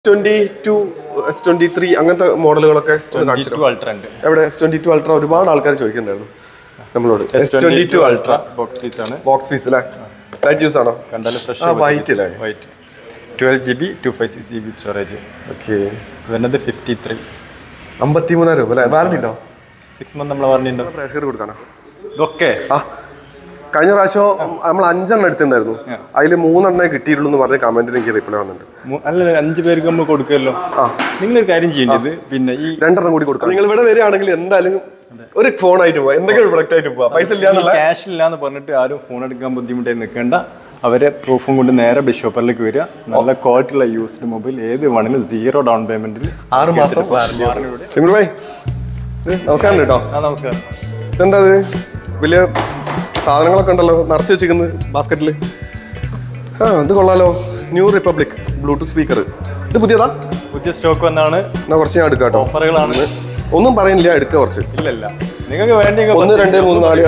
Twenty two S twenty three അങ്ങനത്തെ മോഡലുകളൊക്കെ ഒന്ന് കാണിച്ചു തരുമോ? അൾട്ര ഉണ്ട് എവിടെ എസ് ട്വന്റി ടു അൾട്ര ഒരുപാട് ആൾക്കാർ ചോദിക്കുന്നുണ്ടായിരുന്നു നമ്മളോട് S twenty two ultra box piece ആണ് ബോക്സ് പീസ് അല്ലേ ലൈറ്റ് യൂസ് ആണോ കണ്ടാൽ ഫ്രഷ് ആ വൈറ്റ് അല്ലേ white twelve G B two five six G B storage okay വരുന്നത് ഫിഫ്റ്റി ത്രീ അമ്പത്തി മൂന്നായിരം രൂപ അല്ലേ വാറണ്ടി ഉണ്ടോ സിക്സ് മന്ത് നമ്മൾ പറഞ്ഞിട്ടുണ്ടോ പ്രേക്ഷകർ കൊടുക്കാനോ ഇതൊക്കെ ആ കഴിഞ്ഞ പ്രാവശ്യം നമ്മൾ അഞ്ചെണ്ണം എടുത്തിട്ടുണ്ടായിരുന്നു അതിൽ മൂന്നെണ്ണേ കിട്ടിയിട്ടുള്ളൂ എന്ന് പറഞ്ഞ കമന്റിന് എനിക്ക് റിപ്ലൈ വന്നിട്ടുണ്ട് മു- അല്ല അഞ്ച് പേർക്ക് നമ്മൾ കൊടുക്കുമല്ലോ ആ. നിങ്ങൾ ഒരു കാര്യം ചെയ്യേണ്ടത് പിന്നെ ഈ രണ്ടെണ്ണം കൂടി കൊടുക്കാം നിങ്ങൾ ഇവിടെ വരികയാണെങ്കിൽ എന്തായാലും ഒരു ഫോൺ ആയിട്ട് പോവാം എന്തെങ്കിലും ഒരു പ്രൊഡക്റ്റ് ആയിട്ട് പോവാം പൈസ ഇല്ല എന്നുള്ള ക്യാഷ് ഇല്ലാന്ന് പറഞ്ഞിട്ട് ആരും ഫോൺ എടുക്കാൻ ബുദ്ധിമുട്ടായി നിൽക്കേണ്ട അവരെ പ്രൂഫും കൊണ്ട് നേരെ ബിഷോപ്പറിലേക്ക് വരിക നല്ല ക്വാളിറ്റി ഉള്ള യൂസ്ഡ് മൊബൈൽ ഏത് വേണമെങ്കിലും സീറോ ഡൗൺ പേയ്മെന്റിൽ ആറ് മാസം ചിമ്മിളി ഭായ് ഇത് നമസ്കാരം കേട്ടോ ആ നമസ്കാരം ഇതെന്താ ഇത് വലിയ സാധനങ്ങളൊക്കെ ഉണ്ടല്ലോ നിറച്ച് വെച്ചിരിക്കുന്നത് ബാസ്ക്കറ്റിൽ ആ ഇത് കൊള്ളാലോ ന്യൂ റിപ്പബ്ലിക് ബ്ലൂടൂത്ത് സ്പീക്കർ ഇത് പുതിയതാ പുതിയ സ്റ്റോക്ക് വന്നാണ് എന്നാ കുറച്ച് ഞാൻ എടുക്കാം കേട്ടോ ഓഫറുകളാണ് ഒന്നും പറയുന്നില്ല എടുക്കുക കുറച്ച് ഇല്ലല്ല നിങ്ങൾക്ക് വേണ്ടി ഒന്ന് രണ്ട് മൂന്ന് നാല്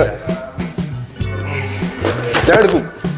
ഞാൻ എടുക്കും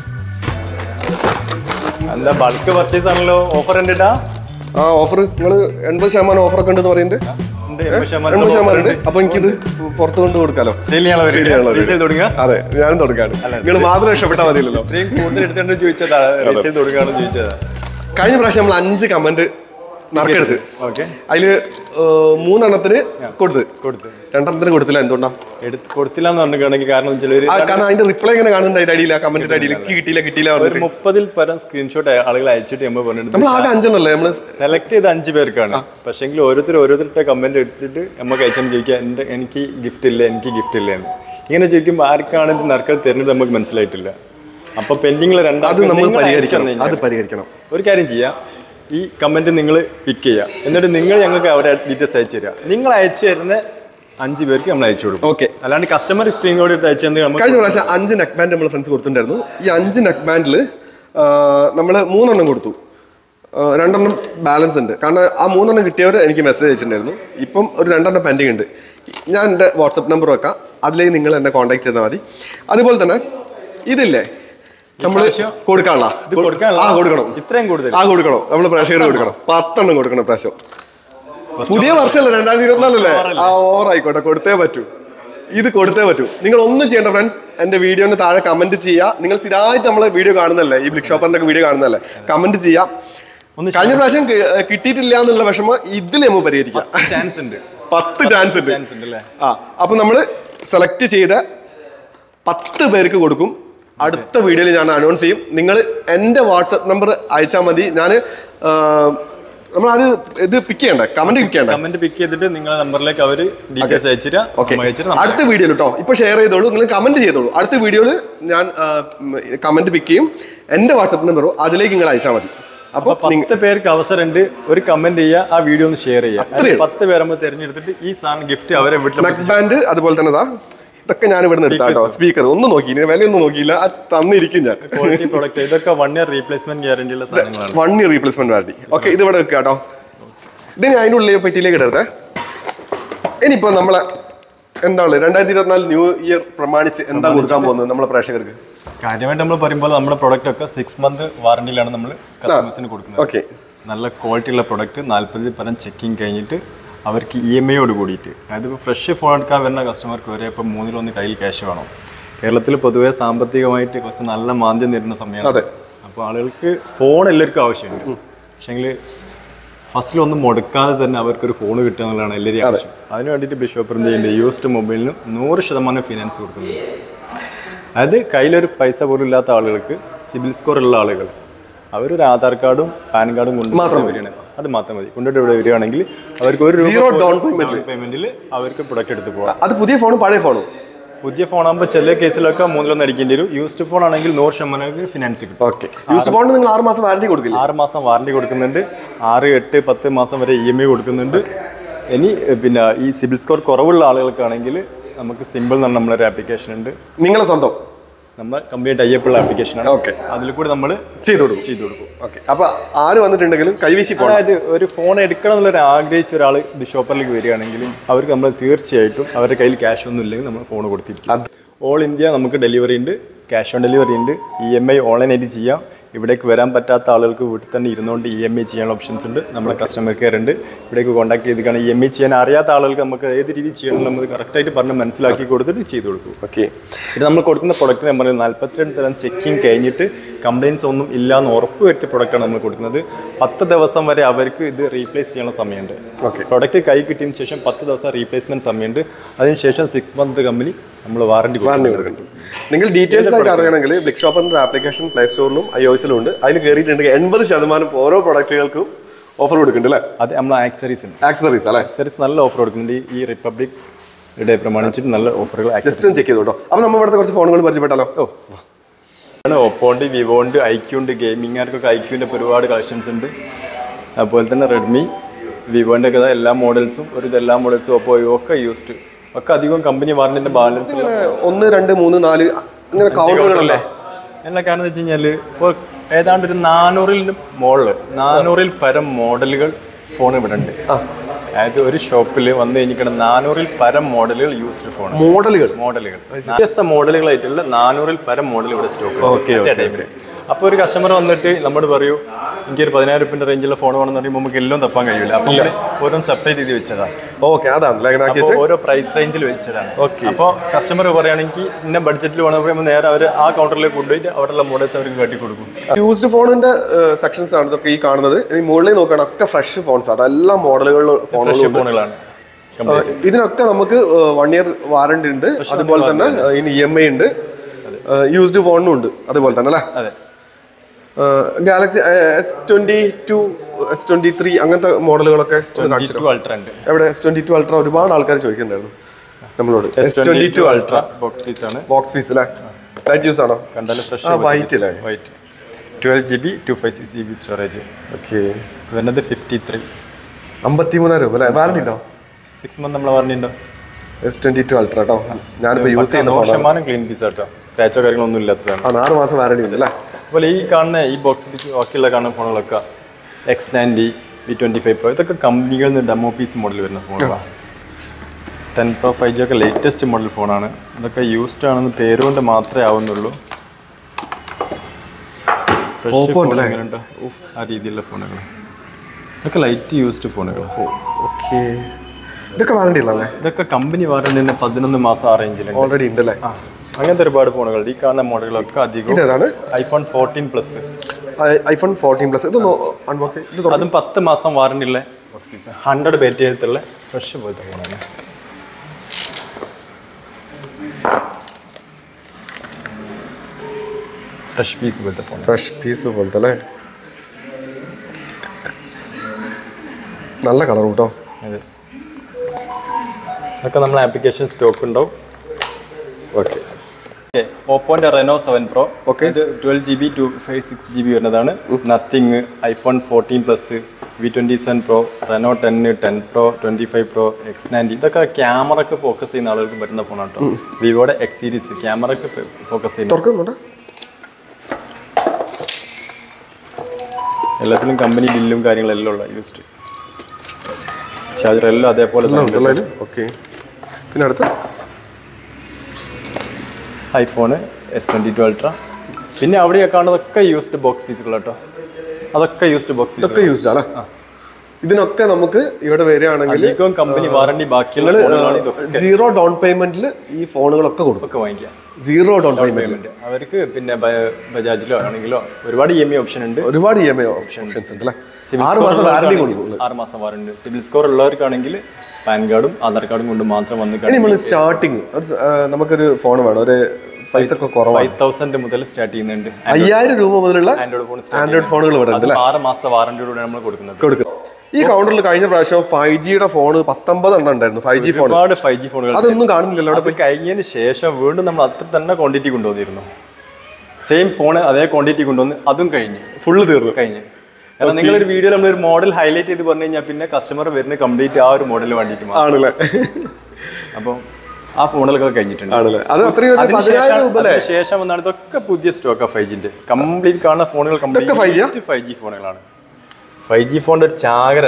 എന്താ ബൾക്ക് പർച്ചേസ് ആണല്ലോ ഓഫർ ഉണ്ടിട്ടാ ആ ഓഫർ നിങ്ങൾ എൺപത് ശതമാനം ഓഫറൊക്കെ ഉണ്ടെന്ന് പറയുന്നുണ്ട് ഉണ്ട് എൺപത് ശതമാനം എൺപത് ശതമാനം ഉണ്ട് അപ്പൊ എനിക്കിത് പുറത്ത് കൊണ്ട് കൊടുക്കാലോ സെയിൽ ചെയ്യാനുള്ള Sale ചെയ്യാനുള്ള പരിപാടി. Resale തുടങ്ങുക അതെ ഞാനും തുടങ്ങാണ് നിങ്ങൾ മാത്രം രക്ഷപ്പെട്ടാൽ മതിയല്ലോ ഇത്രയും കൂടുതൽ എടുത്തോണ്ട് ചോദിച്ചതാ റീസെയിൽ തുടങ്ങുകയാണെന്ന് ചോദിച്ചതാ കഴിഞ്ഞ പ്രാവശ്യം നമ്മൾ അഞ്ച് കമന്റ് നറുക്കെടുത്ത് ഓക്കെ അതില് ഏർ, മൂന്നെണ്ണത്തിന് കൊടുത്ത് കൊടുത്ത് രണ്ടെണ്ണത്തിന് കൊടുത്തില്ല എന്തുകൊണ്ടാ എടുത്ത് കൊടുത്തില്ല എന്ന് പറഞ്ഞിട്ടുണ്ടെങ്കിൽ കാരണം ചിലര് ആ, കാരണം അതിന്റെ റിപ്ലൈ എങ്ങനെ കാണുന്നുണ്ട് അതിന്റെ അടിയില്ല കമന്റിന്റെ അടിയിൽ എനിക്ക് കിട്ടിയില്ല കിട്ടിയില്ല ഒരു പറഞ്ഞിട്ട് മുപ്പതിൽ പരം സ്ക്രീൻഷോട്ട് ആളുകൾ അയച്ചിട്ട് നമ്മൾ പറഞ്ഞിട്ടുണ്ട് നമ്മൾ ആകെ അഞ്ചെണ്ണല്ലേ നമ്മള് സെലക്ട് ചെയ്ത് അഞ്ച് പേർക്കാണ് പക്ഷെങ്കിൽ ഓരോരുത്തർ ഓരോരുത്തരുടെ കമന്റ് എടുത്തിട്ട് നമുക്ക് അയച്ചാൽ ചോദിക്കുക എന്താ എനിക്ക് ഗിഫ്റ്റ് ഇല്ല എനിക്ക് ഗിഫ്റ്റ് ഇല്ല എന്ന് ഇങ്ങനെ ചോദിക്കുമ്പോൾ ആർക്കാണ് ഇത് നറുക്കൾ തരുന്നത് നമുക്ക് മനസ്സിലായിട്ടില്ല അപ്പൊ പെൻഡിങ്ങിൽ അത് രണ്ടാമത് നമ്മൾ പരിഹരിക്കണം അത് പരിഹരിക്കണം ഒരു കാര്യം ചെയ്യാം ഈ കമന്റ് നിങ്ങൾ പിക്ക് ചെയ്യുക എന്നിട്ട് നിങ്ങൾ ഞങ്ങൾക്ക് അവരെ ഡീറ്റെയിൽസ് അയച്ചു തരിക നിങ്ങൾ അയച്ചു തരുന്ന അഞ്ച് പേർക്ക് നമ്മൾ അയച്ചു കൊടുക്കും ഓക്കെ അല്ലാണ്ട് കസ്റ്റമർ സ്ക്രീൻ കോഡ് എടുത്ത് അയച്ചു തന്നെ നമുക്ക് കഴിഞ്ഞ പ്രാവശ്യം അഞ്ച് നെക്ക് ബാൻഡ് നമ്മൾ ഫ്രണ്ട്സ് കൊടുത്തിട്ടുണ്ടായിരുന്നു ഈ അഞ്ച് നെക്ക് ബാൻഡിൽ നമ്മൾ മൂന്നെണ്ണം കൊടുത്തു ആ, രണ്ടെണ്ണം ബാലൻസ് ഉണ്ട് കാരണം ആ മൂന്നെണ്ണം കിട്ടിയവർ എനിക്ക് മെസ്സേജ് അയച്ചിട്ടുണ്ടായിരുന്നു ഇപ്പം ഒരു രണ്ടെണ്ണം പെൻഡിങ് ഉണ്ട് ഞാൻ എൻ്റെ വാട്സപ്പ് നമ്പർ വെക്കാം അതിലേക്ക് നിങ്ങൾ എന്നെ കോൺടാക്ട് ചെയ്താൽ മതി അതുപോലെ തന്നെ ഇതില്ലേ നമ്മൾ പ്രാവശ്യം കൊടുക്കാനുള്ള ഇത് കൊടുക്കാനുള്ള ആ കൊടുക്കണം ഇത്രയും കൂടുതൽ ആ കൊടുക്കണം നമ്മൾ പ്രേക്ഷകർ കൊടുക്കണം പത്തെണ്ണം കൊടുക്കണം പ്രാവശ്യം പുതിയ വർഷമല്ല രണ്ടായിരത്തി ഇരുപത്തിനാലല്ലേ ആ ഓവർ ആയിക്കോട്ടെ കൊടുത്തേ പറ്റൂ ഇത് കൊടുത്തേ പറ്റൂ നിങ്ങൾ ഒന്നും ചെയ്യേണ്ട ഫ്രണ്ട്സ് എന്റെ വീഡിയോന് താഴെ കമന്റ് ചെയ്യുക നിങ്ങൾ സ്ഥിരമായിട്ട് നമ്മളെ വീഡിയോ കാണുന്നല്ലേ ഈ ബ്ലിക് ഷോപ്പറിന്റെ ഒക്കെ വീഡിയോ കാണുന്നല്ലേ കമന്റ് ചെയ്യാം ഒന്ന് കഴിഞ്ഞ പ്രാവശ്യം കി- ഏർ കിട്ടിയിട്ടില്ല എന്നുള്ള വിഷമം ഇതിൽ നമ്മൾ പരിഹരിക്കാം ചാൻസ് ഉണ്ട് പത്ത് ചാൻസ് ഉണ്ട് ചാൻസ് ഉണ്ട് അല്ലേ ആ അപ്പൊ നമ്മൾ സെലക്ട് ചെയ്ത പത്ത് പേർക്ക് കൊടുക്കും അടുത്ത വീഡിയോയിൽ ഞാൻ അനൗൺസ് ചെയ്യും നിങ്ങൾ എൻ്റെ വാട്സപ്പ് നമ്പർ അയച്ചാൽ മതി ഞാൻ നമ്മൾ അത് ഇത് പിക്ക് ചെയ്യണ്ടേ കമന്റ് പിക്ക് ചെയ്യണ്ടേ കമന്റ് പിക്ക് ചെയ്തിട്ട് നിങ്ങളുടെ നമ്പറിലേക്ക് അവർ ഡീറ്റെയിൽസ് അയച്ചിട്ട് ഓക്കെ അയച്ചിട്ട് നമ്മൾ അടുത്ത വീഡിയോയിൽ കേട്ടോ ഇപ്പൊ ഷെയർ ചെയ്തോളൂ നിങ്ങൾ കമന്റ് ചെയ്തോളൂ അടുത്ത വീഡിയോയിൽ ഞാൻ കമന്റ് പിക്ക് ചെയ്യും എൻ്റെ വാട്സപ്പ് നമ്പറോ അതിലേക്ക് നിങ്ങൾ അയച്ചാൽ മതി അപ്പൊ അപ്പൊ നിങ്ങ- പത്ത് പേർക്ക് അവസരമുണ്ട് ഒരു കമന്റ് ചെയ്യുക ആ വീഡിയോ ഒന്ന് ഷെയർ ചെയ്യുക അത്രയേ ഉള്ളൂ. പത്ത് പേരെ നമ്മൾ തിരഞ്ഞെടുത്തിട്ട് ഈ സാധനം ഗിഫ്റ്റ് അവരെ വീട്ടിൽ നെക്ക് ബാൻഡ് അതുപോലെ തന്നെ ഇതാ ഇതൊക്കെ ഞാൻ ഇവിടെ നിന്ന് എടുത്താ കേട്ടോ സ്പീക്കർ ഒന്നും നോക്കിയില്ല വിലയൊന്നും നോക്കിയില്ല അത് തന്നിരിക്കും ഞാൻ ക്വാളിറ്റി പ്രോഡക്റ്റ് ഇതൊക്കെ വൺ ഇയർ റീപ്ലേസ്മെന്റ് ഗ്യാരണ്ടി ഉള്ള സാധനങ്ങളാണ് one year replacement warranty okay ഇത് ഇവിടെ വെക്കുക കേട്ടോ ഇതിന് അതിൻ്റെ ഉള്ളിൽ പെട്ടിയിലേക്ക് ഇടരുതേ ഇനിയിപ്പോ നമ്മളെ എന്താണ് രണ്ടായിരത്തി ഇരുപത്തിനാല് ന്യൂ ഇയർ പ്രമാണിച്ച് എന്താ കൊടുക്കാൻ പോകുന്നത് നമ്മളെ പ്രേക്ഷകർക്ക് കാര്യമായിട്ട് നമ്മൾ പറയുമ്പോൾ നമ്മുടെ പ്രൊഡക്റ്റ് ഒക്കെ സിക്സ് മന്ത് വാറണ്ടിയിലാണ് നമ്മൾ കസ്റ്റമേഴ്സിന് കൊടുക്കുന്നത് ഓക്കെ നല്ല ക്വാളിറ്റി ഉള്ള പ്രൊഡക്റ്റ് നാൽപ്പത് പരം ചെക്കിങ് കഴിഞ്ഞിട്ട് അവർക്ക് ഇ എം ഐയോട് കൂടിയിട്ട് അതായത് ഇപ്പോൾ ഫ്രഷ് ഫോൺ എടുക്കാൻ വരുന്ന കസ്റ്റമർക്ക് വരെ ഇപ്പോൾ മൂന്നിലൊന്ന് കയ്യിൽ ക്യാഷ് വേണം കേരളത്തിൽ പൊതുവേ സാമ്പത്തികമായിട്ട് കുറച്ച് നല്ല മാന്ദ്യം നേരിടുന്ന സമയമാണ് അതെ. അപ്പോൾ ആളുകൾക്ക് ഫോൺ എല്ലാവർക്കും ആവശ്യമുണ്ട് പക്ഷേങ്കിൽ ഫസ്റ്റിലൊന്നും മുടക്കാതെ തന്നെ അവർക്കൊരു ഫോൺ കിട്ടുക എന്നുള്ളതാണ് എല്ലാവരും ആവശ്യം അതിന് വേണ്ടിയിട്ട് ബിഷോപ്പ് എന്ത് ചെയ്യുന്നുണ്ട് യൂസ്ഡ് മൊബൈലിന് നൂറ് ശതമാനം ഫിനാൻസ് കൊടുക്കുന്നുണ്ട് അതായത് കയ്യിലൊരു പൈസ പോലും ഇല്ലാത്ത ആളുകൾക്ക് സിബിൽ സ്കോർ ഉള്ള ആളുകൾ അവരൊരു ആധാർ കാർഡും പാൻ കാർഡും കൊണ്ട് മാത്രം മതി. വരികയാണ് അത് മാത്രം മതി കൊണ്ടിട്ട് ഇവിടെ വരികയാണെങ്കിൽ അവർക്ക് ഒരു Zero down payment ല്. പേയ്മെന്റിൽ അവർക്ക് പ്രൊഡക്റ്റ് എടുത്ത് പോകാം അത് പുതിയ ഫോണും പഴയ ഫോണും പുതിയ ഫോണാകുമ്പോൾ ചില കേസിലൊക്കെ മൂന്നിലൊന്ന് അടിക്കേണ്ടി വരും യൂസ്ഡ് ഫോൺ ആണെങ്കിൽ നൂറ് ശതമാനം ഫിനാൻസ് കിട്ടും ഓക്കെ യൂസ് ഫോണിന് നിങ്ങൾ ആറ് മാസം വാറണ്ടി കൊടുക്കില്ല ആറ് മാസം വാറണ്ടി കൊടുക്കുന്നുണ്ട് ആറ് എട്ട് പത്ത് മാസം വരെ ഇ എം ഐ കൊടുക്കുന്നുണ്ട് ഇനി എഹ്, പിന്നെ ഈ സിബിൽ സ്കോർ കുറവുള്ള ആളുകൾക്കാണെങ്കിൽ നമുക്ക് സിമ്പിൾ എന്ന് പറഞ്ഞ നമ്മളൊരു ആപ്ലിക്കേഷൻ ഉണ്ട് നിങ്ങളെ സ്വന്തം നമ്മൾ കംപ്ലീറ്റ് അയ്യപ്പുള്ള ആപ്ലിക്കേഷനാണ് Okay. അതിൽ കൂടി നമ്മൾ ചെയ്തു കൊടുക്കും ചെയ്തു കൊടുക്കും ഓക്കെ അപ്പൊ ആര് വന്നിട്ടുണ്ടെങ്കിലും കൈവീശി പോകണം അതായത് ഒരു ഫോൺ എടുക്കണം എന്നുള്ളൊരു ആഗ്രഹിച്ച ഒരാൾ ഷോപ്പറിലേക്ക് വരികയാണെങ്കിലും അവർക്ക് നമ്മൾ തീർച്ചയായിട്ടും അവരുടെ കയ്യിൽ ക്യാഷ് ഒന്നും ഇല്ലെങ്കിൽ നമ്മൾ ഫോൺ കൊടുത്തിരിക്കും ഓൾ ഇന്ത്യ നമുക്ക് ഡെലിവറി ഉണ്ട് ക്യാഷ് ഓൺ ഡെലിവറി ഉണ്ട് ഇ എം ഐ ഓൺലൈനായിട്ട് ചെയ്യാം ഇവിടേക്ക് വരാൻ പറ്റാത്ത ആളുകൾക്ക് വീട്ടിൽ തന്നെ ഇരുന്നുകൊണ്ട് ഇ എം ഐ ചെയ്യാനുള്ള ഓപ്ഷൻസ് ഉണ്ട് നമ്മുടെ കസ്റ്റമർ കെയർ ഉണ്ട് ഇവിടേക്ക് കോൺടാക്ട് ചെയ്തിട്ടാണ് ഇ എം ഐ ചെയ്യാൻ അറിയാത്ത ആളുകൾക്ക് നമുക്ക് ഏത് രീതിയിൽ ചെയ്യണം നമ്മൾ കറക്റ്റായിട്ട് പറഞ്ഞ് മനസ്സിലാക്കി കൊടുത്തിട്ട് ചെയ്ത് കൊടുക്കും ഓക്കെ ഇത് നമ്മൾ കൊടുക്കുന്ന പ്രൊഡക്റ്റ് നമ്മൾ നാൽപ്പത്തിരണ്ട് തരം ചെക്കിങ് കഴിഞ്ഞിട്ട് കംപ്ലയിൻസ് ഒന്നും ഇല്ലാന്ന് ഉറപ്പ് വരുത്തിയ പ്രൊഡക്റ്റാണ് നമ്മൾ കൊടുക്കുന്നത് പത്ത് ദിവസം വരെ അവർക്ക് ഇത് റീപ്ലേസ് ചെയ്യാനുള്ള സമയമുണ്ട് Okay. പ്രൊഡക്റ്റ് കൈ കിട്ടിയതിന് ശേഷം പത്ത് ദിവസം റീപ്ലേസ്മെന്റ് സമയമുണ്ട് അതിനുശേഷം സിക്സ് മന്ത് കമ്പനി നമ്മൾ വാറണ്ടി വാറണ്ടി കൊടുക്കുന്നുണ്ട് നിങ്ങൾ ഡീറ്റെയിൽസ് ആയിട്ട് അറിയണമെങ്കിൽ ബ്ലിക് ഷോപ്പറിന്റെ ആപ്ലിക്കേഷൻ പ്ലേ സ്റ്റോറിലും ഐ ഒസിലും ഉണ്ട് അതിൽ കയറിയിട്ടുണ്ടെങ്കിൽ എൺപത് ശതമാനം ഓരോ പ്രൊഡക്റ്റുകൾക്കും ഓഫർ കൊടുക്കുന്നുണ്ട് അല്ലേ അത് നമ്മൾ ആക്സറീസ് ഉണ്ട് ആക്സറീസ് അല്ലേ ആക്സറീസ് നല്ല ഓഫർ കൊടുക്കുന്നുണ്ട് ഈ- ഈ റിപ്പബ്ലിക് ഡേ പ്രമാണിച്ചിട്ട് നല്ല ഓഫറുകൾ ജസ്റ്റ് ഒന്ന് ചെക്ക് ചെയ്തോട്ടോ അപ്പോൾ നമ്മൾ ഇവിടുത്തെ കുറച്ച് ഫോണുകൾ പരിചയപ്പെട്ടാലോ ഓ ഓപ്പോ ഉണ്ട് വിവോ ഉണ്ട് ഐക്യു ഉണ്ട് ഗെയിമിംഗുകാർക്കൊക്കെ ഐക്യുവിൻ്റെ ഒരുപാട് കളക്ഷൻസ് ഉണ്ട് അതുപോലെ തന്നെ റെഡ്മി വിവോൻ്റെ ഒക്കെ എല്ലാ മോഡൽസും ഒരു എല്ലാ മോഡൽസും ഓപ്പോ വിവോ ഒക്കെ യൂസ്ഡ് ഒക്കെ അധികം കമ്പനി വാറണ്ടിൻ്റെ ബാലൻസ് ഉള്ള ഇങ്ങനെ ഒന്ന് രണ്ട് മൂന്ന് നാല് അങ്ങനെ കൗണ്ടറുകളല്ലേ എല്ലാ കാരണം എന്ന് വെച്ച് കഴിഞ്ഞാൽ ഇപ്പോൾ ഏതാണ്ട് ഒരു നാനൂറിൽ മുകളിൽ നാനൂറിൽ പരം മോഡലുകൾ ഫോൺ ഇവിടെ ഉണ്ട് അതായത് ഒരു ഷോപ്പിൽ വന്നു കഴിഞ്ഞിട്ട് നാനൂറിൽ പരം മോഡലുകൾ യൂസ്ഡ് ഫോൺ മോഡലുകൾ മോഡലുകൾ വ്യത്യസ്ത മോഡലുകളായിട്ടുള്ള നാനൂറിൽ പരം മോഡൽ ഇവിടെ സ്റ്റോക്ക് Okay, okay, അപ്പോൾ ഒരു കസ്റ്റമർ വന്നിട്ട് നമ്മോട് പറയൂ എനിക്ക് ഒരു പതിനായിരം റുപ്യൻ്റെ റേഞ്ചിലുള്ള ഫോൺ വേണമെന്ന് പറയുമ്പോൾ നമുക്ക് എല്ലാം തപ്പാൻ കഴിയില്ല അപ്പോൾ ഇവിടെ ഓരോന്ന് സെപ്പറേറ്റ് ചെയ്ത് വെച്ചതാണ് ഓക്കെ അതാണല്ലേ അങ്ങനെ ആക്കി അപ്പോൾ ഓരോ പ്രൈസ് റേഞ്ചിൽ വെച്ചതാണ് Okay. അപ്പോൾ കസ്റ്റമർ പറയുകയാണെങ്കിൽ ഇന്ന ബഡ്ജറ്റിൽ വേണം പറയുമ്പോൾ നേരെ അവർ ആ കൗണ്ടറിലേക്ക് കൊണ്ടുപോയിട്ട് അവിടെയുള്ള മോഡൽസ് അവർക്ക് കാട്ടി കൊടുക്കും യൂസ്ഡ് ഫോണിന്റെ സെക്ഷൻസ് ആണ് ഇതൊക്കെ ഈ കാണുന്നത് ഇനി മുകളിൽ നോക്കുകയാണ് ഒക്കെ ഫ്രഷ് ഫോൺസ് ആണ് എല്ലാ മോഡലുകളിലും ഫ്രഷ് ഫോണുകളും ഫോണുകളാണ് ഇതിനൊക്കെ നമുക്ക് വൺ ഇയർ വാറണ്ടി ഉണ്ട് അതുപോലെ തന്നെ uh, ഇനി ഇ എം ഐ ഉണ്ട് യൂസ്ഡ് ഫോണിനും ഉണ്ട് അതുപോലെ തന്നെ അല്ലേ അതെ Galaxy S twenty two S twenty three അങ്ങനത്തെ മോഡലുകളൊക്കെ ഒന്ന് കാണിച്ചു ടു അൾട്ര ഉണ്ട് എവിടെ എസ് ട്വന്റി ടു അൾട്ര ഒരുപാട് ആൾക്കാർ ചോദിക്കുന്നുണ്ടായിരുന്നു നമ്മളോട് S twenty two ultra box piece ആണ് ബോക്സ് പീസ് അല്ലേ ലൈറ്റ് യൂസ് ആണോ കണ്ടാലും ഫ്രഷ് ആ വൈറ്റ് അല്ലേ white twelve G B two five six G B storage okay വരുന്നത് ഫിഫ്റ്റി ത്രീ അമ്പത്തി മൂന്നായിരം രൂപ അല്ലേ വാറണ്ടി ഉണ്ടോ സിക്സ് മന്ത് നമ്മൾ പറഞ്ഞിട്ടുണ്ടോ എസ് ട്വന്റി ടു അൾട്ര കേട്ടോ ഞാനിപ്പോൾ യൂസ് ചെയ്യുന്ന നൂറ് ഫോണാണ് ശതമാനം ക്ലീൻ പീസ് ആട്ടോ സ്ക്രാച്ചോ കാര്യങ്ങളൊന്നും ഇല്ലാത്തതാണ് ആണ് ആറ് മാസം വാറണ്ടി ഉണ്ട് അല്ലേ അതുപോലെ ഈ കാണുന്ന ഈ ബോക്സ് പീസ് ബാക്കിയുള്ള കാണുന്ന ഫോണുകളൊക്കെ X ninety B twenty five pro ഇതൊക്കെ കമ്പനികളിൽ നിന്ന് ഡെമോ പീസ് മോഡൽ വരുന്ന ഫോണുകളാണ് ടെൻ പ്രോ ഫൈവ് ജി ഒക്കെ ലേറ്റസ്റ്റ് മോഡൽ ഫോണാണ് ഇതൊക്കെ യൂസ്ഡ് ആണെന്ന് പേരുകൊണ്ട് മാത്രമേ ആവുന്നുള്ളൂ ഫ്രഷ് Oppo ഉണ്ടല്ലേ? ഫോണുകളുണ്ട് ആ രീതിയിലുള്ള ഫോണുകൾ ഇതൊക്കെ ലൈറ്റ് യൂസ്ഡ് ഫോണുകൾ ഓക്കെ ഇതൊക്കെ വാറണ്ടി ഉള്ളല്ലേ ഇതൊക്കെ കമ്പനി വാറണ്ടി തന്നെ പതിനൊന്ന് മാസം ആ റേഞ്ചിലുണ്ട് ഓൾറെഡി ഉണ്ട് അല്ലേ ആ അങ്ങനത്തെ ഒരുപാട് ഫോണുകൾ ഈ കാണുന്ന മോഡലുകളൊക്കെ അധികം ഇതേതാണ് iPhone fourteen plus iPhone fourteen plus ഇതൊന്ന് അൺബോക്സ് ഇത് തുറ- അതും പത്ത് മാസം വാറണ്ടി ഉള്ള ബോക്സ് പീസ് ഹൺഡ്രഡ് ബാറ്ററി എടുത്തുള്ള ഫ്രഷ് പോലത്തെ ഫോണാണ് ഫ്രഷ് പീസ് പോലത്തെ ഫോൺ ഫ്രഷ് പീസ് പോലത്തെ അല്ലേ നല്ല കളർ കേട്ടോ അതെ അതൊക്കെ നമ്മൾ ആപ്ലിക്കേഷൻ സ്റ്റോക്ക് ഉണ്ടാവും ഓക്കെ ഓപ്പോന്റെ റെനോ സെവൻ പ്രോ Okay. ഇത് twelve G B two five six G B വരുന്നതാണ് nothing iPhone fourteen plus V twenty seven pro Renault ten ten pro twenty five pro X ninety ഇതൊക്കെ ക്യാമറക്ക് focus ചെയ്യുന്ന ആളുകൾക്ക് പറ്റുന്ന ഫോണാണ് കേട്ടോ വിവോയുടെ എക്സ് സീരീസ് ക്യാമറക്ക് ഫോക്കസ് ചെയ്യുന്ന തുറക്കുന്നുണ്ട് എല്ലാത്തിലും കമ്പനി ബില്ലും കാര്യങ്ങളെല്ലാം ഉള്ള യൂസ്ഡ് ചാർജർ എല്ലാം അതേപോലെ തന്നെ ഉണ്ട്. ഉള്ളതിൽ ഓക്കെ പിന്നെ അടുത്ത iPhone S twenty two ultra പിന്നെ അവിടെ കാണുന്നതൊക്കെ യൂസ്ഡ് ബോക്സ് പീസുകൾ കേട്ടോ അതൊക്കെ യൂസ്ഡ് ബോക്സ് ഇതൊക്കെ യൂസ്ഡ് ആണ് ഇതിനൊക്കെ നമുക്ക് ഇവിടെ വരികയാണെങ്കിൽ അധികവും കമ്പനി വാറണ്ടി ബാക്കിയുള്ള ഫോണുകളാണ് ഇതൊക്കെ സീറോ ഡൗൺ പേയ്മെന്റിൽ ഈ ഫോണുകളൊക്കെ കൊടുക്കും ഒക്കെ വാങ്ങിക്കാം സീറോ ഡൗൺ പേയ്മെന്റ് പേയ്മെന്റ് അവർക്ക് പിന്നെ ബ- ബജാജിലോ ആണെങ്കിലോ ഒരുപാട് ഇ എം ഐ ഓപ്ഷൻ ഉണ്ട് ഒരുപാട് ഇ എം ഐ ഓപ്ഷൻസ് ഉണ്ട് അല്ലേ സിവിൽ ആറ് സ്കോർ മാസം വാറണ്ടി ഉള്ളവർക്കാണെങ്കിൽ കൊടുക്കും ആറ് മാസം വാറണ്ടി സിവിൽ സ്കോർ ഉള്ളവർക്കാണെങ്കിൽ പാൻ കാർഡും ആധാർ കാർഡും കൊണ്ട് മാത്രം വന്ന് ഇനി നമ്മൾ സ്റ്റാർട്ടിങ് നമുക്കൊരു ഫോൺ വേണം ഒരു പൈസ ഒക്കെ കുറവാണ് ഫൈവ് തൗസൻഡ് മുതൽ സ്റ്റാർട്ട് ചെയ്യുന്നുണ്ട് അയ്യായിരം രൂപ മുതലുള്ള ആൻഡ്രോയിഡ് ഫോൺ ആൻഡ്രോയിഡ് ഫോണുകൾ ഇവിടെ ഉണ്ട് അത് ആറ് മാസത്തെ വാറണ്ടിയോടെ നമ്മൾ കൊടുക്കുന്നത് കൊടുക്കും ഈ കൗണ്ടറിൽ കഴിഞ്ഞ പ്രാവശ്യം ഫൈവ് ജിയുടെ ഫോൺ പത്തൊമ്പത് എണ്ണം ഉണ്ടായിരുന്നു ഫൈവ് ജി ഫോൺ ഒരുപാട് ഫൈവ് ജി ഫോണുകൾ അതൊന്നും കാണുന്നില്ലല്ലോ അവിടെ അത് കഴിഞ്ഞതിന് ശേഷം വീണ്ടും നമ്മൾ അത്ര തന്നെ ക്വാണ്ടിറ്റി കൊണ്ടുവന്നിരുന്നു സെയിം ഫോൺ അതേ ക്വാണ്ടിറ്റി കൊണ്ടുവന്ന് അതും കഴിഞ്ഞു ഫുള്ള് തീർന്നു കഴിഞ്ഞു കാരണം നിങ്ങളൊരു വീഡിയോ നമ്മളൊരു മോഡൽ ഹൈലൈറ്റ് ചെയ്ത് പറഞ്ഞു കഴിഞ്ഞാൽ പിന്നെ കസ്റ്റമർ വരുന്ന കംപ്ലീറ്റ് ആ ഒരു മോഡൽ വേണ്ടിയിട്ട് മാത്രം ആണല്ലേ അപ്പം ആ ഫോണുകളൊക്കെ കഴിഞ്ഞിട്ടുണ്ട് ആണല്ലേ അത് അത്രയും ഒരു പതിനായിരം രൂപ അല്ലേ ശേഷം വന്നാണ് ഇതൊക്കെ പുതിയ സ്റ്റോക്ക് ഫൈവ് ജിന്റെ കംപ്ലീറ്റ് കാണുന്ന ഫോണുകൾ ഇതൊക്കെ 5G യാ? ഫൈവ് ജി ഫോണുകളാണ് ഫൈവ് ജി ഫോണിന്റെ ഒരു ചാകര തന്നെ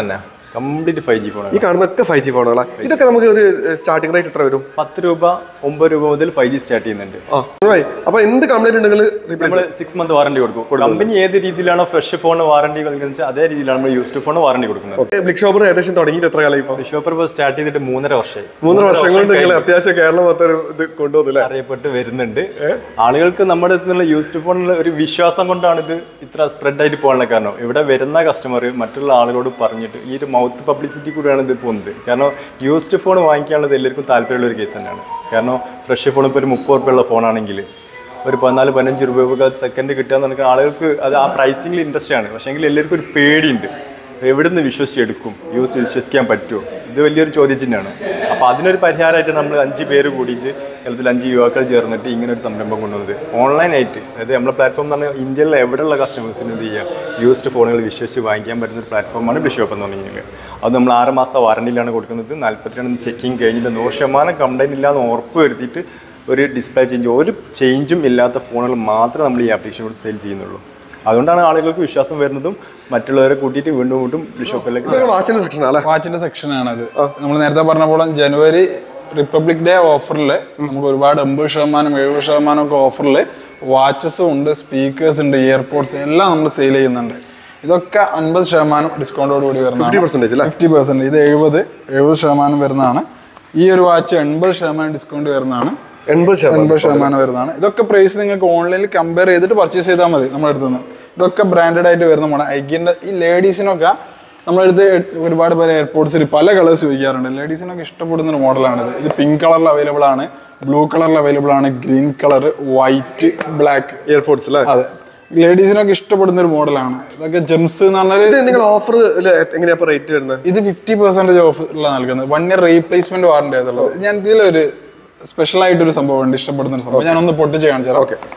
കംപ്ലീറ്റ് ഫൈവ് ജി ഫോണാണ് ഈ കാണുന്നൊക്കെ ഫൈവ് ജി ഫോണുകളാ ഇതൊക്കെ നമുക്ക് ഒരു സ്റ്റാർട്ടിംഗ് റേറ്റ് എത്ര വരും പത്ത് രൂപ ഒമ്പത് രൂപ മുതൽ ഫൈവ് ജി സ്റ്റാർട്ട് ചെയ്യുന്നുണ്ട് ആ right. അപ്പൊ എന്ത് കംപ്ലൈന്റ് ഉണ്ടെങ്കിൽ റീപ്ലേസ് നമ്മൾ സിക്സ് മന്ത് വാറണ്ടി കൊടുക്കും കമ്പനി ഏത് രീതിയിലാണോ ഫ്രഷ് ഫോൺ വാറണ്ടി കൊടുക്കുന്നത് വെച്ചാൽ അതേ രീതിയിലാണ് നമ്മൾ യൂസ്ഡ് ഫോൺ വാറണ്ടി കൊടുക്കുന്നത് ബ്ലിക് ഷോപ്പർ ഏകദേശം തുടങ്ങിയിട്ട് എത്ര കാലം ഇപ്പൊ ഷോപ്പർ ഇപ്പോൾ സ്റ്റാർട്ട് ചെയ്തിട്ട് മൂന്നര വർഷമായി മൂന്നര വർഷം കൊണ്ട് നിങ്ങൾ അത്യാവശ്യം കേരളം മൊത്തം ഒരു ഇത് കൊണ്ടുവന്നില്ല അറിയപ്പെട്ട് വരുന്നുണ്ട് ആളുകൾക്ക് നമ്മുടെ അടുത്ത് നിന്നുള്ള യൂസ്ഡ് ഫോണിൽ ഒരു വിശ്വാസം കൊണ്ടാണ് ഇത് ഇത്ര സ്പ്രെഡ് ആയിട്ട് പോകാനുള്ള കാരണം ഇവിടെ വരുന്ന കസ്റ്റമർ മറ്റുള്ള ആളുകളോട് പറഞ്ഞിട്ട് ഈ ഒരു മൗത്ത് പബ്ലിസിറ്റി കൂടിയാണ് ഇത് പോകുന്നത് കാരണം യൂസ്ഡ് ഫോൺ വാങ്ങിക്കാനുള്ളത് എല്ലാവർക്കും താല്പര്യമുള്ള ഒരു കേസ് തന്നെയാണ് കാരണം ഫ്രഷ് ഫോൺ ഇപ്പോൾ ഒരു മുപ്പത് റുപ്യുള്ള ഫോണാണെങ്കിൽ ഒരു പതിനാല് പതിനഞ്ച് രൂപ സെക്കൻഡ് കിട്ടുക എന്ന് പറഞ്ഞാൽ ആളുകൾക്ക് അത് ആ പ്രൈസിങ്ങിൽ ഇൻട്രസ്റ്റ് ആണ് പക്ഷേ എല്ലാവർക്കും ഒരു പേടിയുണ്ട് എവിടെ നിന്ന് വിശ്വസിച്ചെടുക്കും യൂസ് വിശ്വസിക്കാൻ പറ്റുമോ ഇത് വലിയൊരു ചോദ്യചിഹ്നമാണ് അപ്പോൾ അതിനൊരു പരിഹാരമായിട്ട് നമ്മൾ അഞ്ച് പേര് കൂടിയിട്ട് കേരളത്തിൽ അഞ്ച് യുവാക്കൾ ചേർന്നിട്ട് ഇങ്ങനെ ഒരു സംരംഭം കൊണ്ടുവന്നത് ഓൺലൈനായിട്ട് അതായത് നമ്മുടെ പ്ലാറ്റ്ഫോം എന്ന് പറഞ്ഞാൽ ഇന്ത്യയിലെ എവിടെയുള്ള കസ്റ്റമേഴ്സിന് എന്ത് ചെയ്യുക യൂസ്ഡ് ഫോണുകൾ വിശ്വസിച്ച് വാങ്ങിക്കാൻ പറ്റുന്ന ഒരു പ്ലാറ്റ്ഫോമാണ് ബിഷോപ്പ് എന്ന് പറഞ്ഞു കഴിഞ്ഞാൽ അത് നമ്മൾ ആറ് മാസത്തെ വാറണ്ടിയിലാണ് കൊടുക്കുന്നത് നാൽപ്പത്തിരണ്ട് ചെക്കിങ് കഴിഞ്ഞിട്ട് നൂറ് ശതമാനം കംപ്ലൈൻറ്റ് ഇല്ലാന്ന് ഉറപ്പ് വരുത്തിയിട്ട് ഒരു ഡിസ്പ്ലേ ചേഞ്ച് ഒരു ചേഞ്ചും ഇല്ലാത്ത ഫോണുകൾ മാത്രമേ നമ്മൾ ഈ ആപ്ലിക്കേഷൻ സെയിൽ ചെയ്യുന്നുള്ളൂ അതുകൊണ്ടാണ് ആളുകൾക്ക് വിശ്വാസം വരുന്നതും മറ്റുള്ളവരെ കൂട്ടിയിട്ട് വീണ്ടും വീണ്ടും ഷോപ്പിലേക്ക് ഇതൊക്കെ വാച്ചിന്റെ സെക്ഷൻ അല്ലേ വാച്ചിന്റെ സെക്ഷനാണത് നമ്മൾ നേരത്തെ പറഞ്ഞ പോലെ ജനുവരി റിപ്പബ്ലിക് ഡേ ഓഫറിൽ നമുക്ക് ഒരുപാട് എൺപത് ശതമാനം എഴുപത് ശതമാനം ഒക്കെ ഓഫറിൽ വാച്ചസും ഉണ്ട് സ്പീക്കേഴ്സ് ഉണ്ട് ഇയർപോഡ്സ് എല്ലാം നമ്മൾ സെയിൽ ചെയ്യുന്നുണ്ട് ഇതൊക്കെ അൻപത് ശതമാനം ഡിസ്കൗണ്ടോട് കൂടി ഫിഫ്റ്റി വരുന്നതാണ് പെർസെന്റേജ് അല്ലേ ഫിഫ്റ്റി പെർസെന്റ് ഇത് എഴുപത് എഴുപത് ശതമാനം വരുന്നതാണ് ഈ ഒരു വാച്ച് എൺപത് ശതമാനം ഡിസ്കൗണ്ട് വരുന്നതാണ് എൺപത് ശതമാനം എൺപത് ശതമാനം വരുന്നതാണ് ഇതൊക്കെ പ്രൈസ് നിങ്ങൾക്ക് ഓൺലൈനിൽ കമ്പയർ ചെയ്തിട്ട് പർച്ചേസ് ചെയ്താൽ മതി നമ്മുടെ അടുത്ത് നിന്ന് ഇതൊക്കെ ബ്രാൻഡഡ് ആയിട്ട് വരുന്ന മോഡൽ ഐക്കിൻ്റെ ഈ ലേഡീസിനൊക്കെ നമ്മളടുത്ത് ഒരുപാട് പേര് എയർപോർട്ട്സിൽ പല കളേഴ്സ് ചോദിക്കാറുണ്ട് ലേഡീസിനൊക്കെ ഇഷ്ടപ്പെടുന്ന ഒരു മോഡലാണിത് ഇത് പിങ്ക് കളറിൽ അവൈലബിൾ ആണ് ബ്ലൂ കളറിൽ അവൈലബിൾ ആണ് green colour white black airpods അല്ലേ അതെ ലേഡീസിനൊക്കെ ഇഷ്ടപ്പെടുന്ന ഒരു മോഡലാണ് ഇതൊക്കെ ജെംസ് എന്ന് പറഞ്ഞാൽ ഇത് നിങ്ങൾ ഓഫർ എങ്ങനെയാ റേറ്റ് വരുന്നത് ഇത് ഫിഫ്റ്റി പെർസെന്റേജ് ഓഫ് ഉള്ള നൽകുന്നത് വൺ ഇയർ റീപ്ലേസ്മെന്റ് വാറണ്ടി ആയിട്ടുള്ളത് ഞാൻ ഇതിലൊരു സ്പെഷ്യൽ ആയിട്ടൊരു സംഭവം ഉണ്ട് ഇഷ്ടപ്പെടുന്ന ഒരു സംഭവം ഞാനൊന്ന് പൊട്ടിച്ച് കാണിച്ചു തരാം ഓക്കെ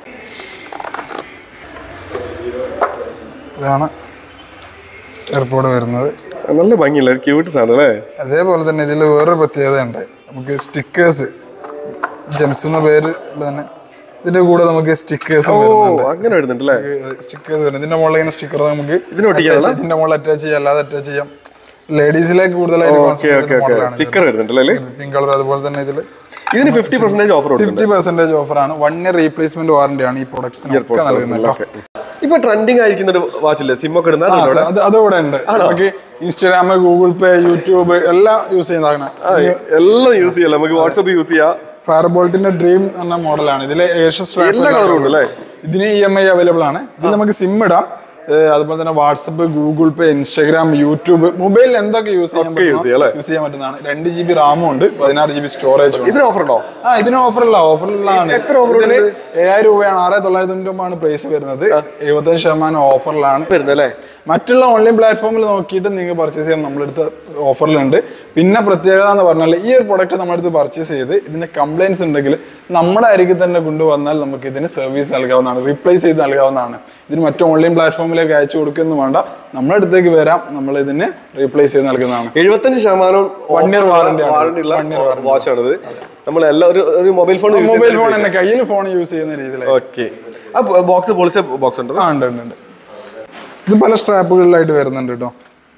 ഇതാണ് എയർപോർട്ട് വരുന്നത് നല്ല ഭംഗിയില്ല ഒരു ക്യൂട്ട് സാധനം അല്ലേ അതേപോലെ തന്നെ ഇതിൽ വേറൊരു പ്രത്യേകത ഉണ്ട് നമുക്ക് സ്റ്റിക്കേഴ്സ് ജെംസ് എന്ന പേര് തന്നെ ഇതിന്റെ കൂടെ നമുക്ക് സ്റ്റിക്കേഴ്സ് ഓ അങ്ങനെ വരുന്നുണ്ട് അല്ലേ സ്റ്റിക്കേഴ്സ് വരുന്നത് ഇതിന്റെ മുകളിൽ ഇങ്ങനെ സ്റ്റിക്കർ നമുക്ക് ഇതിന് ഒട്ടിക്കാനുള്ള? attach ചെയ്യാം. ഇതിന്റെ മുകളിൽ അറ്റാച്ച് ചെയ്യാം അല്ലാതെ അറ്റാച്ച് ചെയ്യാം ലേഡീസിലേക്ക് കൂടുതലായിട്ട് ഓക്കെ ഓക്കെ ഓക്കെ സ്റ്റിക്കർ വരുന്നുണ്ട് അല്ലേ പിങ്ക് കളർ അതുപോലെ തന്നെ ഇതിൽ ഇതിന് ഫിഫ്റ്റി പെർസെന്റേജ് ഓഫർ കൊടുക്കുന്നുണ്ട് ഫിഫ്റ്റി പെർസെന്റേജ് ഓഫറാണ് വൺ ഇയർ റീപ്ലേസ്മെന്റ് വാറണ്ടി ആണ് ഈ പ്രൊഡക്ട്സിന് ഒക്കെ നൽകുന്നത് കേട്ടോ. ഇപ്പൊ ട്രെൻഡിങ് ആയിരിക്കുന്ന ഒരു വാച്ചില്ലേ സിം ഒക്കെ ഇടുന്ന ആ, അതിലൂടെ അത് അതുകൂടെ ഉണ്ട് നമുക്ക് ഇൻസ്റ്റാഗ്രാം ഗൂഗിൾ പേ യൂട്യൂബ് എല്ലാം യൂസ് ചെയ്യുന്നതാണ് ആ, എല്ലാം യൂസ് ചെയ്യാം നമുക്ക് വാട്സപ്പ് യൂസ് ചെയ്യാം ഫയർ ബോൾട്ടിന്റെ ഡ്രീം എന്ന മോഡലാണ് ഇതിലെ ഏകദേശം strap എല്ലാ എല്ലാം colour ഉം ഉണ്ട് അല്ലേ? ഇതിന് ഇ എം ഐ അവൈലബിൾ ആണ് ഇത് നമുക്ക് സിം ഇടാം ഏഹ് അതുപോലെ തന്നെ WhatsApp Google Pay Instagram YouTube മൊബൈലിൽ എന്തൊക്കെ യൂസ് ചെയ്യാൻ ഒക്കെ use ചെയ്യാം അല്ലേ? യൂസ് ചെയ്യാൻ പറ്റുന്നതാണ് രണ്ട് ജി ബി റാമും ഉണ്ട് പതിനാറ് ജി ബി സ്റ്റോറേജും ഉണ്ട് ഇതിന് ഓഫർ ഉണ്ടോ ആ ഇതിന് ഓഫറില്ല ഓഫറിലാണ് എത്ര offer ഇതിന് ഏഴായിരം രൂപയാണ് ആറ് തൊള്ളായിരത്തി തൊണ്ണൂറ്റൊമ്പതാണ് പ്രൈസ് വരുന്നത് എഴുപത്തഞ്ച് ശതമാനം ഓഫറിലാണ് വരുന്നത് അല്ലേ മറ്റുള്ള ഓൺലൈൻ പ്ലാറ്റ്ഫോമിൽ നോക്കിയിട്ട് നിങ്ങൾക്ക് പർച്ചേസ് ചെയ്യാൻ നമ്മളെടുത്ത് ഓഫറിലുണ്ട് പിന്നെ പ്രത്യേകത എന്ന് പറഞ്ഞാൽ ഈ ഒരു പ്രൊഡക്റ്റ് നമ്മളെടുത്ത് പർച്ചേസ് ചെയ്ത് ഇതിന് കംപ്ലയിൻസ് ഉണ്ടെങ്കിൽ നമ്മുടെ അരികിൽ തന്നെ കൊണ്ടുവന്നാൽ നമുക്ക് ഇതിന് സർവീസ് നൽകാവുന്നതാണ് റീപ്ലേസ് ചെയ്ത് നൽകാവുന്നതാണ് ഇതിന് മറ്റു ഓൺലൈൻ പ്ലാറ്റ്ഫോമിലേക്ക് അയച്ചു കൊടുക്കുന്നു വേണ്ട നമ്മുടെ അടുത്തേക്ക് വരാം നമ്മൾ ഇതിന് റീപ്ലേസ് ചെയ്ത് നൽകുന്നതാണ് എഴുപത്തഞ്ച് ശതമാനം One year warranty ആണ്. വാറണ്ടി ഉള്ള One year warranty. വാച്ച് ആണിത് നമ്മൾ എല്ലാ ഒരു ഒരു mobile phone use mobile phone തന്നെ കയ്യിൽ ഫോൺ യൂസ് ചെയ്യുന്ന രീതിയിൽ ഓക്കെ ആ ബോക്സ് പൊളിച്ച ബോക്സ് ഉണ്ട് ആ ഉണ്ട് ഉണ്ട് ഉണ്ട് ഇത് പല സ്ട്രാപ്പുകളിലായിട്ട് വരുന്നുണ്ട് കേട്ടോ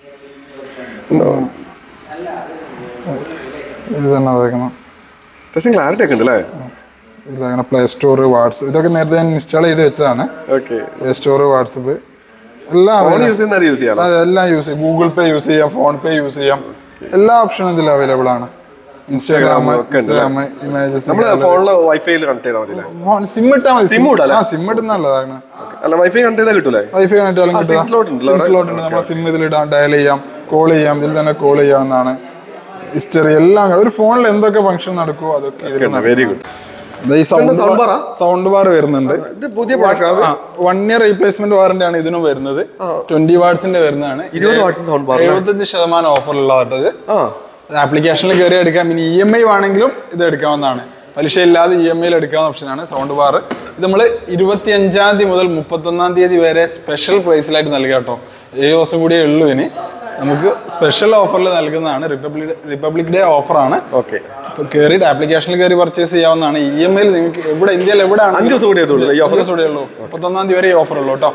ഇത് തന്നെ അതാക്കണം അത്യാവശ്യം ക്ലാരിറ്റി ഒക്കെ ഉണ്ട് അല്ലേ ഇതാകണം പ്ലേ സ്റ്റോർ വാട്സപ്പ് ഇതൊക്കെ നേരത്തെ ഞാൻ ഇൻസ്റ്റാൾ ചെയ്ത് വെച്ചതാണ് ഓക്കെ പ്ലേ സ്റ്റോർ വാട്സപ്പ് എല്ലാം ഫോൺ available- യൂസ് ചെയ്യുന്ന യൂസ് ചെയ്യാം അതെ എല്ലാം യൂസ് ചെയ്യാം ഗൂഗിൾ പേ യൂസ് ചെയ്യാം ഫോൺ പേ യൂസ് ചെയ്യാം എല്ലാ ഓപ്ഷനും ഇതിൽ അവൈലബിൾ ആണ് ഇൻസ്റ്റാഗ്രാം ഒക്കെ ഉണ്ട് ഇൻസ്റ്റാഗ്രാം ഇമേജസ് നമ്മൾ ഫോണിൽ വൈഫൈയിൽ കണക്ട് ചെയ്താൽ മതി അല്ലേ സിം ഇട്ടാൽ മതി SIM ഇടാം അല്ലേ? ആ സിം ഇടുന്ന നല്ലതാണ് അല്ല വൈഫൈ കണക്ട് ചെയ്താൽ കിട്ടൂലേ വൈഫൈ കണക്റ്റാലും ആ, SIM slot ഉണ്ടല്ലോ സിം അവിടെ? സ്ലോട്ട് ഉണ്ട് നമ്മൾ സിം ഇതിലിടാം ഡയൽ ചെയ്യാം കോൾ ചെയ്യാം ഇതിൽ തന്നെ കോൾ ചെയ്യാവുന്നതാണ് ഹിസ്റ്ററി എല്ലാം ഒരു ഫോണിൽ എന്തൊക്കെ ഫംഗ്ഷൻ നടക്കുമോ അതൊക്കെ ഇതിൽ വെരി ഗുഡ് ഈ സൗണ്ട് sound bar ആ? സൗണ്ട് ബാർ വരുന്നുണ്ട് ഇത് പുതിയ product one year replacement warranty ആണ് ഇതിനും വരുന്നത് ട്വന്റി വാട്സിന്റെ വരുന്നതാണ് ഇരുപത് വാട്ട്സ് സൗണ്ട് ബാർ എഴുപത്തഞ്ച് ശതമാനം ഓഫറുള്ളതായിട്ട് ഇത് ആ ആപ്ലിക്കേഷനിൽ കയറി എടുക്കാം ഇനി ഇ എം ഐ വേണമെങ്കിലും ഇത് എടുക്കാവുന്നതാണ് പലിശ ഇല്ലാതെ ഇ എം ഐയിൽ എടുക്കാവുന്ന ഓപ്ഷനാണ് സൗണ്ട് ബാർ ഇത് നമ്മൾ ഇരുപത്തി അഞ്ചാം തീയതി മുതൽ മുപ്പത്തൊന്നാം തീയതി വരെ സ്പെഷ്യൽ പ്രൈസിലായിട്ട് നൽകുക കേട്ടോ ഏഴ് ദിവസം കൂടിയേ ഉള്ളൂ ഇനി നമുക്ക് സ്പെഷ്യൽ ഓഫറിൽ നൽകുന്നതാണ് റിപ്പബ്ലിക് റിപ്പബ്ലിക് ഡേ ഓഫറാണ് ഓക്കെ ഇപ്പോൾ കയറിയിട്ട് ആപ്ലിക്കേഷനിൽ കയറി പർച്ചേസ് ചെയ്യാവുന്നതാണ് ഇ എം ഐയിൽ നിങ്ങൾക്ക് എവിടെ ഇന്ത്യയിൽ എവിടെയാണ് അഞ്ച് ദിവസം കൂടിയേ ഉള്ളൂ ഈ അഞ്ച് ദിവസം കൂടിയേ ഉള്ളൂ മുപ്പത്തൊന്നാം തീയതി വരെ ഈ ഓഫർ ഉള്ളൂ കേട്ടോ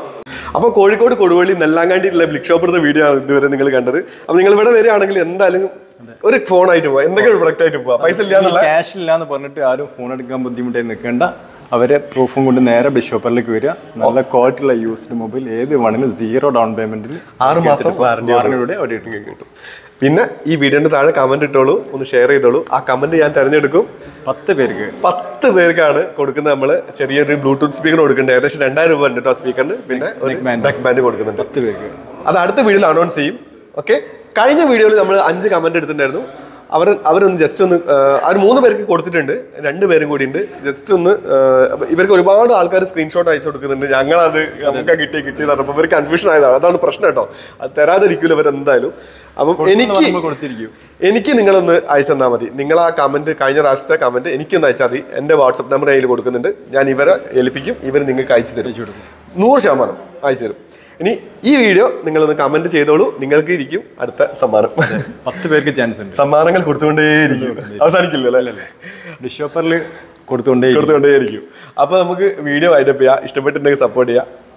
അപ്പോൾ കോഴിക്കോട് കൊടുവള്ളി നെല്ലാങ്കാണ്ടിയിലുള്ള ബ്ലിക് ഷോപ്പറത്തെ വീഡിയോ ആണ് ഇതുവരെ നിങ്ങൾ കണ്ടത് അപ്പോൾ നിങ്ങൾ ഇവിടെ വരികയാണെങ്കിൽ എന്തായാലും ഒരു ഫോൺ ആയിട്ട് പോവാം എന്തെങ്കിലും ഒരു പ്രൊഡക്റ്റ് ആയിട്ട് പോവാം പൈസ ഇല്ല എന്നുള്ള ക്യാഷ് ഇല്ലാന്ന് പറഞ്ഞിട്ട് ആരും ഫോൺ എടുക്കാൻ ബുദ്ധിമുട്ടായി നിൽക്കേണ്ട അവരെ പ്രൂഫും കൊണ്ട് നേരെ ബിഷോപ്പറിലേക്ക് വരിക നല്ല ക്വാളിറ്റി ഉള്ള യൂസ്ഡ് മൊബൈൽ ഏത് വേണമെങ്കിലും സീറോ ഡൗൺ പേയ്മെന്റിൽ ആറ് മാസം വാറണ്ടി വാറണ്ടിയുടെ ഒരു കിട്ടും പിന്നെ ഈ വീഡിയോന്റെ താഴെ കമന്റ് ഇട്ടോളൂ ഒന്ന് ഷെയർ ചെയ്തോളൂ ആ കമന്റ് ഞാൻ തിരഞ്ഞെടുക്കും പത്ത് പേർക്ക് പത്ത് പേർക്കാണ് കൊടുക്കുന്നത് നമ്മൾ ചെറിയൊരു ബ്ലൂടൂത്ത് സ്പീക്കർ കൊടുക്കുന്നുണ്ട് ഏകദേശം രണ്ടായിരം രൂപ ഉണ്ട് കേട്ടോ സ്പീക്കറിന് പിന്നെ ഒരു band. നെക്ക് ബാൻഡ് കൊടുക്കുന്നുണ്ട് പത്ത് പേർക്ക് അത് അടുത്ത വീഡിയോയിൽ അനൗൺസ് ചെയ്യും ഓക്കെ കഴിഞ്ഞ വീഡിയോയിൽ നമ്മൾ അഞ്ച് കമന്റ് എടുത്തിട്ടുണ്ടായിരുന്നു അവർ അവരൊന്ന് ജസ്റ്റ് ഒന്ന് അവർ മൂന്ന് പേർക്ക് കൊടുത്തിട്ടുണ്ട് രണ്ട് പേരും കൂടി ഉണ്ട് ജസ്റ്റ് ഒന്ന് ആ, അപ്പൊ ഇവർക്ക് ഒരുപാട് ആൾക്കാർ സ്ക്രീൻഷോട്ട് അയച്ചു കൊടുക്കുന്നുണ്ട് ഞങ്ങളത് നമുക്ക് കിട്ടി കിട്ടി പറഞ്ഞപ്പോൾ ഇവർ കൺഫ്യൂഷൻ ആയതാണ് അതാണ് പ്രശ്നം കേട്ടോ അത് തരാതിരിക്കില്ല ഇവർ എന്തായാലും അപ്പം എനിക്ക് നമ്മൾ കൊടുത്തിരിക്കും എനിക്ക് നിങ്ങളൊന്ന് അയച്ചു തന്നാൽ മതി നിങ്ങൾ ആ കമന്റ് കഴിഞ്ഞ പ്രാവശ്യത്തെ കമന്റ് എനിക്കൊന്ന് അയച്ചാൽ മതി എൻ്റെ വാട്സപ്പ് നമ്പർ കയ്യിൽ കൊടുക്കുന്നുണ്ട് ഞാൻ ഇവരെ ഏൽപ്പിക്കും ഇവർ നിങ്ങൾക്ക് അയച്ചു തരും നൂറ് ശതമാനം അയച്ചു തരും ഇനി ഈ വീഡിയോ നിങ്ങളൊന്ന് കമന്റ് ചെയ്തോളൂ നിങ്ങൾക്ക് ഇരിക്കും അടുത്ത സമ്മാനം പത്ത് പേർക്ക് ചാൻസ് ഉണ്ട് സമ്മാനങ്ങൾ കൊടുത്തുകൊണ്ടേയിരിക്കും അവസാനിക്കില്ലല്ലോ അല്ലേ ബിഷോപ്പറിൽ കൊടുത്തുകൊണ്ടേ കൊടുത്തുകൊണ്ടേയിരിക്കും അപ്പൊ നമുക്ക് വീഡിയോ വൈൻഡപ്പ് ചെയ്യാം ഇഷ്ടപ്പെട്ടിട്ടുണ്ടെങ്കിൽ സപ്പോർട്ട് ചെയ്യാം